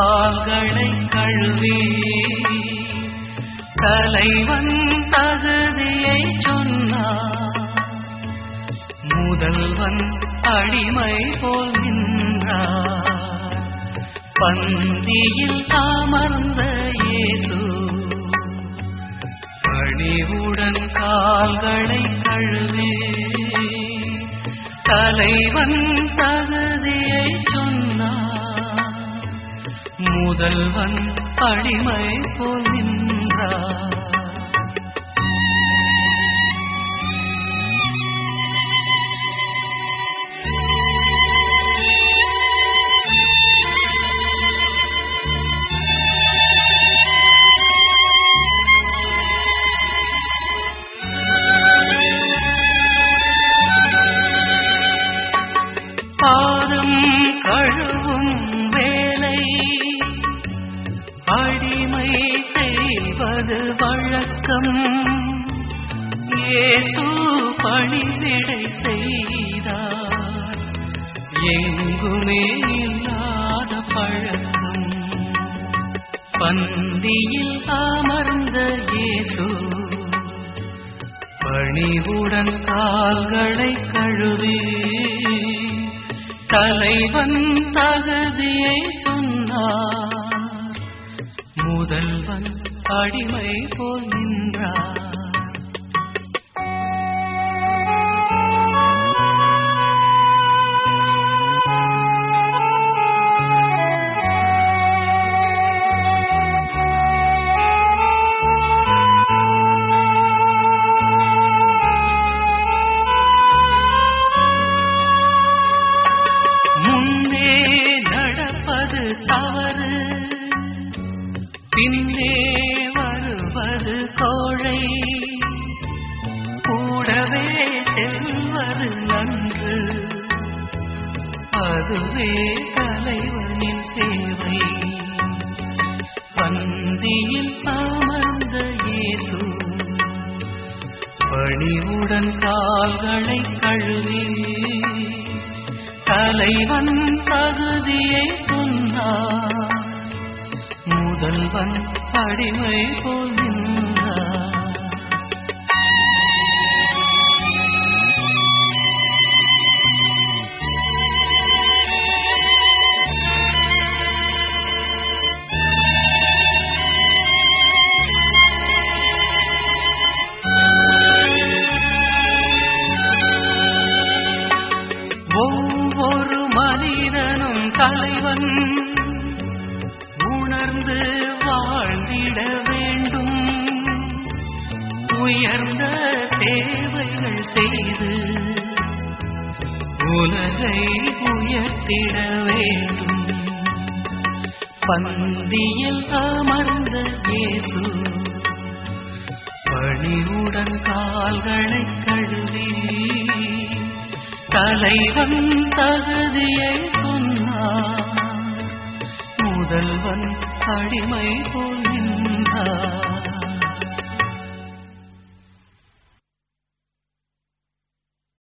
கால்களை கழுவி தலைவன் தகுதியை சொன்னார் முதல்வன் அடிமை போல் நின்றார் பந்தியில் அமர்ந்த இயேசு பணிவுடன் கால்களை கழுவி தலைவன் தகுதியை சொன்னார் முதல்வன் அடிமை போல் நின்றார் பாதம் கழுவும் வேலை அடிமை செய்வது வழக்கம் இயேசு பணிவிடை செய்தார் எங்குமே இல்லாத பழக்கம் பந்தியில் அமர்ந்த இயேசு பணிவுடன் கால்களை கழுவி தலைவன் தகுதியை சொன்னார் முதல்வன் அடிமை போல் நின்றார் முன்னே நடப்பது தவறு பின்னே வருவது கோழை கூடவே செல்வது நன்று அதுவே தலைவனின் சேவை பந்தியில் அமர்ந்த இயேசு பணிவுடன் கால்களை கழுவி தலைவன் தகுதியை சொன்னார் முதல்வன் அடிமை போல் நின்றார் ஒவ்வொரு மனிதனும் தலைவன் உணர்ந்து வாழ்ந்திட வேண்டும் உயர்ந்த சேவைகள் செய்து உலகை உயர்த்திட வேண்டும் பந்தியில் அமர்ந்த இயேசு பணிவுடன் கால்களை கழுவி தலைவன் தகுதியை சொன்னார் முதல்வன் அடிமை போல் நின்றார்